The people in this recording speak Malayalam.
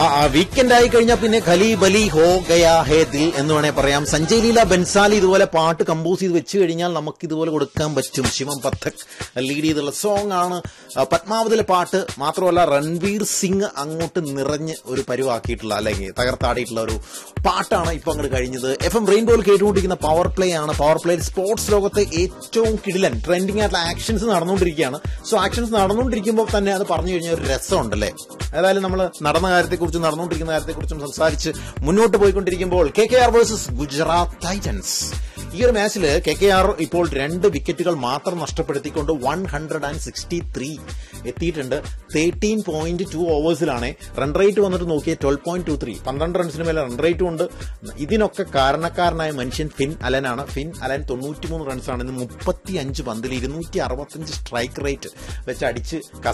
വീക്കെൻഡ് ആയി കഴിഞ്ഞാൽ പിന്നെ ഖലി ബലി ഹോ ഗയാ ഹേ ദിൽ എന്ന് വേണേ പറയാം സഞ്ജയ് ലീല ബൻസാലി ഇതുപോലെ പാട്ട് കമ്പോസ് ചെയ്ത് വെച്ച് കഴിഞ്ഞാൽ നമുക്ക് ഇതുപോലെ കൊടുക്കാൻ പറ്റും ശിവം പഥക് ലീഡ് ചെയ്തുള്ള സോങ് ആണ് ആ, പത്മാവതിലെ പാട്ട് മാത്രമല്ല രൺവീർ സിംഗ് അങ്ങോട്ട് നിറഞ്ഞ് ഒരു പരുവാക്കിയിട്ടുള്ള അല്ലെങ്കിൽ തകർത്താടിയിട്ടുള്ള ഒരു പാട്ടാണ് ഇപ്പൊ അങ്ങോട്ട് കഴിഞ്ഞത് എഫ് എം റെയിൻബോയിൽ കേട്ടുകൊണ്ടിരിക്കുന്ന പവർ പ്ലേ ആണ് പവർ പ്ലേ സ്പോർട്സ് ലോകത്തെ ഏറ്റവും കിടിലൻ ട്രെൻഡിങ് ആയിട്ടുള്ള ആക്ഷൻസ് നടന്നുകൊണ്ടിരിക്കുകയാണ് സോ ആക്ഷൻസ് നടന്നുകൊണ്ടിരിക്കുമ്പോൾ തന്നെ അത് പറഞ്ഞു കഴിഞ്ഞാൽ ഒരു രസമുണ്ടല്ലേ ഏതായാലും നമ്മൾ നടന്ന കാര്യത്തെക്കുറിച്ചും നടന്നുകൊണ്ടിരിക്കുന്ന കാര്യത്തെക്കുറിച്ചും സംസാരിച്ച് മുന്നോട്ട് പോയിക്കൊണ്ടിരിക്കുമ്പോൾ K K R versus Gujarat titans ഈ ഒരു മാച്ചിൽ കെ കെ ആർ ഇപ്പോൾ രണ്ട് വിക്കറ്റുകൾ മാത്രം നഷ്ടപ്പെടുത്തിക്കൊണ്ട് one hundred and sixty three എത്തിയിട്ടുണ്ട് തേർട്ടീൻ പോയിന്റ് ടു ഓവേഴ്സിലാണ് റൺ റേറ്റ് വന്നിട്ട് നോക്കിയാൽ ട്വൽവ് പോയിന്റ് ടു ത്രീ പന്ത്രണ്ട് റൺസിന് മേലെ റൺ റേറ്റും ഉണ്ട് ഇതിനൊക്കെ കാരണക്കാരനായ മനുഷ്യൻ ഫിൻ അലനാണ് ഫിൻ അലൻ തൊണ്ണൂറ്റിമൂന്ന് റൺസാണ് ഇന്ന് മുപ്പത്തി അഞ്ച് പന്തിൽ ഇരുന്നൂറ്റി അറുപത്തഞ്ച് സ്ട്രൈക്ക് റേറ്റ് വെച്ച് അടിച്ച്